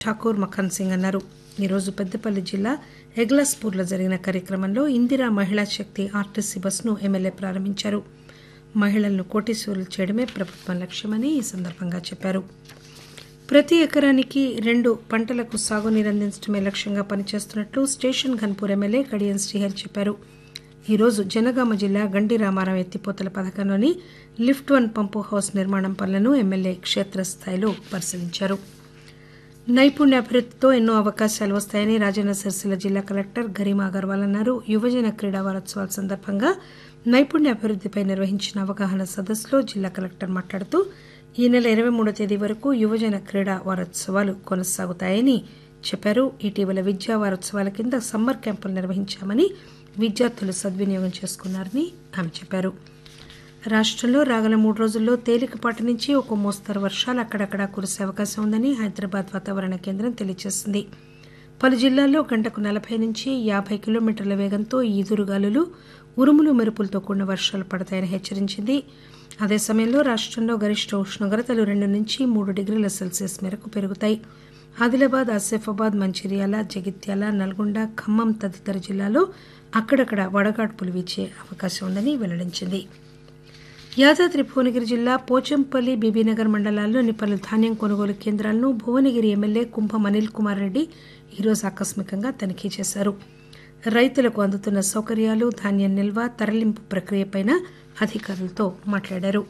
ఠాకూర్ మఖన్ సింగ్ అన్నారు ఈరోజు పెద్దపల్లి జిల్లా ఎగ్లాస్పూర్లో జరిగిన కార్యక్రమంలో ఇందిరా మహిళా శక్తి ఆర్టీసీ బస్సును ఎమ్మెల్యే ప్రారంభించారు మహిళలను కోటీశ్వరులు చేయడమే ప్రభుత్వం లక్ష్యమని ఈ సందర్భంగా చెప్పారు ప్రతి ఎకరానికి రెండు పంటలకు సాగునీరు అందించడమే లక్ష్యంగా పనిచేస్తున్నట్లు స్టేషన్ ఘన్పూర్ ఎమ్మెల్యే కడియం శ్రీహరి చెప్పారు ఈరోజు జనగామ జిల్లా గండి రామారం ఎత్తిపోతల పథకంలోని లిఫ్ట్ వన్ పంపు హౌస్ నిర్మాణం పనులను ఎమ్మెల్యే క్షేత్రస్థాయిలో పరిశీలించారు నైపుణ్యాభివృద్ధితో ఎన్నో అవకాశాలు వస్తాయని రాజన్న సిరిసిల్ల జిల్లా కలెక్టర్ గరిమా అగర్వాల్ అన్నారు యువజన క్రీడా వారోత్సవాల సందర్భంగా నైపుణ్యాభివృద్ధిపై నిర్వహించిన అవగాహన సదస్సులో జిల్లా కలెక్టర్ మాట్లాడుతూ ఈ నెల ఇరవై మూడో తేదీ వరకు యువజన క్రీడా వారోత్సవాలు కొనసాగుతాయని చెప్పారు ఇటీవల విద్యా వారోత్సవాల కింద సమ్మర్ క్యాంపులు నిర్వహించామని విద్యార్థులు సద్వినియోగం చేసుకున్నారని ఆమె చెప్పారు రాష్టంలో రాగల మూడు రోజుల్లో తేలికపాటి నుంచి ఒక మోస్తరు వర్షాలు అక్కడక్కడా కురిసే అవకాశం ఉందని హైదరాబాద్ వాతావరణ కేంద్రం తెలియజేసింది పలు జిల్లాల్లో గంటకు నలభై నుంచి యాభై కిలోమీటర్ల వేగంతో ఈదురుగాలులు ఉరుములు మెరుపులతో కూడిన వర్షాలు పడతాయని హెచ్చరించింది అదే సమయంలో రాష్టంలో గరిష్ట ఉష్ణోగ్రతలు రెండు నుంచి మూడు డిగ్రీల సెల్సియస్ మేరకు పెరుగుతాయి ఆదిలాబాద్ ఆసిఫాబాద్ మంచిర్యాల జగిత్యాల నల్గొండ ఖమ్మం తదితర జిల్లాల్లో అక్కడక్కడ వడగాడ్పులు వీచే అవకాశం ఉందని వెల్లడించింది యాదాద్రి భువనగిరి జిల్లా పోచంపల్లి బీబీనగర్ మండలాల్లోని పలు ధాన్యం కొనుగోలు కేంద్రాలను భువనగిరి ఎమ్మెల్యే కుంభం అనిల్ కుమార్ రెడ్డి ఈరోజు ఆకస్మికంగా తనిఖీ చేశారు రైతులకు అందుతున్న సౌకర్యాలు ధాన్యం నిల్వ తరలింపు ప్రక్రియపై అధికారులతో మాట్లాడారు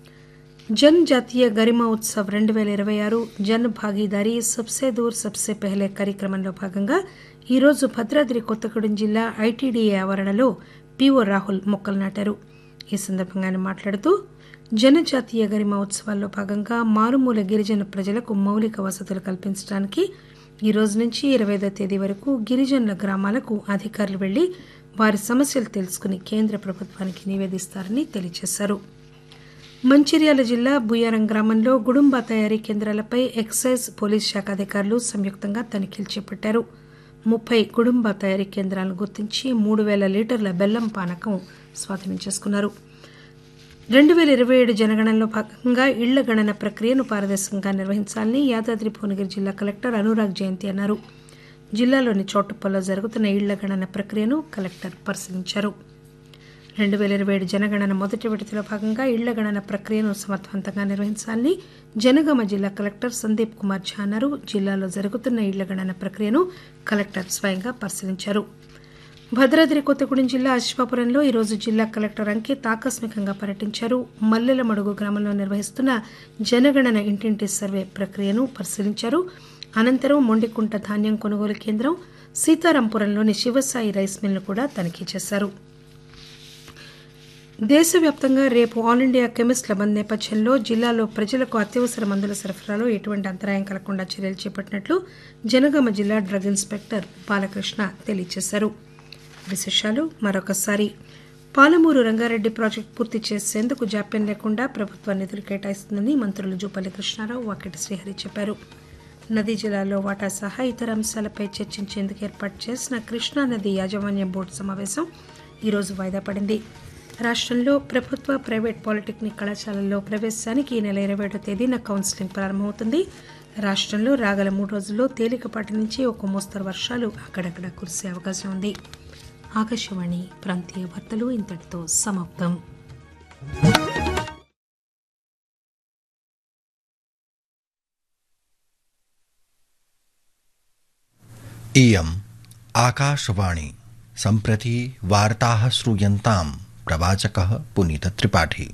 జన్ జాతీయ గరిమా ఉత్సవ్ రెండు వేల ఇరవై ఆరు జన్ భాగీదారీ సబ్సే దూర్ సబ్సే పెహలే కార్యక్రమంలో భాగంగా ఈరోజు భద్రాద్రి కొత్తగూడెం జిల్లా ఐటీడీఏ ఆవరణలో పీఓ రాహుల్ మొక్కలు నాటారు ఈ సందర్భంగా ఆయన మాట్లాడుతూ జనజాతీయ గరిమా ఉత్సవాల్లో భాగంగా మారుమూల గిరిజన ప్రజలకు మౌలిక వసతులు కల్పించడానికి ఈ రోజు నుంచి ఇరవై ఐదో తేదీ వరకు గిరిజనుల గ్రామాలకు అధికారులు వెళ్లి వారి సమస్యలు తెలుసుకుని కేంద్ర ప్రభుత్వానికి నివేదిస్తారని తెలియజేశారు మంచిర్యాల జిల్లా బుయ్యారం గ్రామంలో గుడుంబా తయారీ కేంద్రాలపై ఎక్సైజ్ పోలీస్ శాఖ అధికారులు సంయుక్తంగా తనిఖీలు చేపట్టారు ముప్పై గుడుంబా తయారీ కేంద్రాలను గుర్తించి మూడు వేల లీటర్ల బెల్లం పానకం స్వాధీనం చేసుకున్నారు రెండు వేల ఇరవై ఏడు జనగణనలో భాగంగా ఇళ్ల గణన ప్రక్రియను పారదర్శకంగా నిర్వహించాలని యాదాద్రి భువనగిరి జిల్లా కలెక్టర్ అనురాగ్ జయంతి అన్నారు జిల్లాలోని చోటుప్పల్లో జరుగుతున్న ఇళ్ల గణన ప్రక్రియను కలెక్టర్ పరిశీలించారు రెండు వేల ఇరవై ఏడు జనగణన మొదటి విడతలో భాగంగా ఇళ్ల గణన ప్రక్రియను సమర్థవంతంగా నిర్వహించాలని జనగామ జిల్లా కలెక్టర్ సందీప్ కుమార్ ఝా అన్నారు జిల్లాలో జరుగుతున్న ఇళ్ల గణన ప్రక్రియను కలెక్టర్ స్వయంగా పరిశీలించారు భద్రాద్రి కొత్తగూడెం జిల్లా అశ్వాపురంలో ఈరోజు జిల్లా కలెక్టర్ అంకిత్ ఆకస్మికంగా పర్యటించారు మల్లెల మడుగు గ్రామంలో నిర్వహిస్తున్న జనగణన ఇంటింటి సర్వే ప్రక్రియను పరిశీలించారు అనంతరం మొండికుంట ధాన్యం కొనుగోలు కేంద్రం సీతారాంపురంలోని శివసాయి రైస్ మిల్ను కూడా తనిఖీ చేశారు దేశవ్యాప్తంగా రేపు ఆల్ ఇండియా కెమిస్ట్ల బంద్ నేపథ్యంలో జిల్లాలో ప్రజలకు అత్యవసర మందుల సరఫరాలో ఎటువంటి అంతరాయం కలగకుండా చర్యలు చేపట్టినట్లు జనగామ జిల్లా డ్రగ్ ఇన్స్పెక్టర్ బాలకృష్ణ తెలియజేశారు విశేషాలు మరొకసారి పాలమూరు రంగారెడ్డి ప్రాజెక్టు పూర్తి చేసేందుకు జాప్యం లేకుండా ప్రభుత్వం నిధులు కేటాయిస్తుందని మంత్రులు జూపల్లి కృష్ణారావు వాకిటి శ్రీహరి చెప్పారు నదీ జలాల్లో వాటా సహా ఇతర అంశాలపై చర్చించేందుకు ఏర్పాటు చేసిన కృష్ణా నది యాజమాన్య బోర్డు సమావేశం ఈరోజు వాయిదా పడింది రాష్ట్రంలో ప్రభుత్వ ప్రైవేట్ పాలిటెక్నిక్ కళాశాలల్లో ప్రవేశానికి ఈ నెల ఇరవై ఏడో తేదీన కౌన్సిలింగ్ ప్రారంభమవుతుంది రాష్ట్రంలో రాగల మూడు రోజుల్లో తేలికపాటి నుంచి ఒక మోస్తరు వర్షాలు అక్కడక్కడ కురిసే అవకాశం ఉంది ఆకాశవాణి ప్రాంతీయ వార్తలు ఇంతటితో సమాప్తం इयम् आकाशवाणी सम्प्रति वार्ताः श्रूयन्तां प्रवाचकः पुनीतत्रिपाठी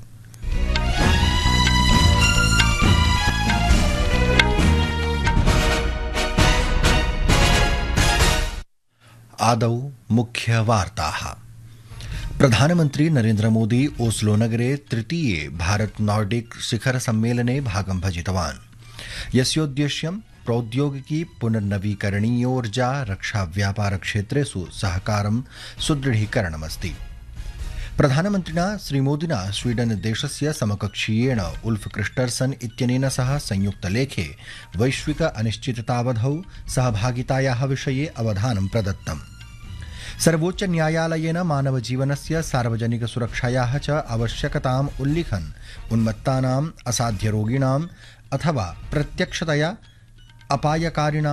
आदौ मुख्यवार्ताः प्रधानमन्त्री नरेन्द्रमोदी ओस्लोनगरे तृतीये भारत नॉर्डिक शिखर सम्मेलने भागं भजितवान् यस्योद्देश्यं प्रौद्योगिकी पुनर्नवीकरणीयोर्जा रक्षा व्यापार क्षेत्रेषु सहकारं सुदृढीकरणमस्ति प्रधानमन्त्रिणा श्रीमोदिना स्वीडन देशस्य समकक्षीयेण उल्फ क्रिस्टर्सन इत्यनेन सह संयुक्तलेखे वैश्विक अनिश्चिततावधौ सहभागितायाः विषये अवधानं प्रदत्तम् सर्वोच्च न्यायालयेन मानवजीवनस्य सार्वजनिक सुरक्षायाः च आवश्यकताम् उल्लिखन् उन्मत्तानाम् असाध्यरोगिणाम् अथवा प्रत्यक्षतया अपायकारिणां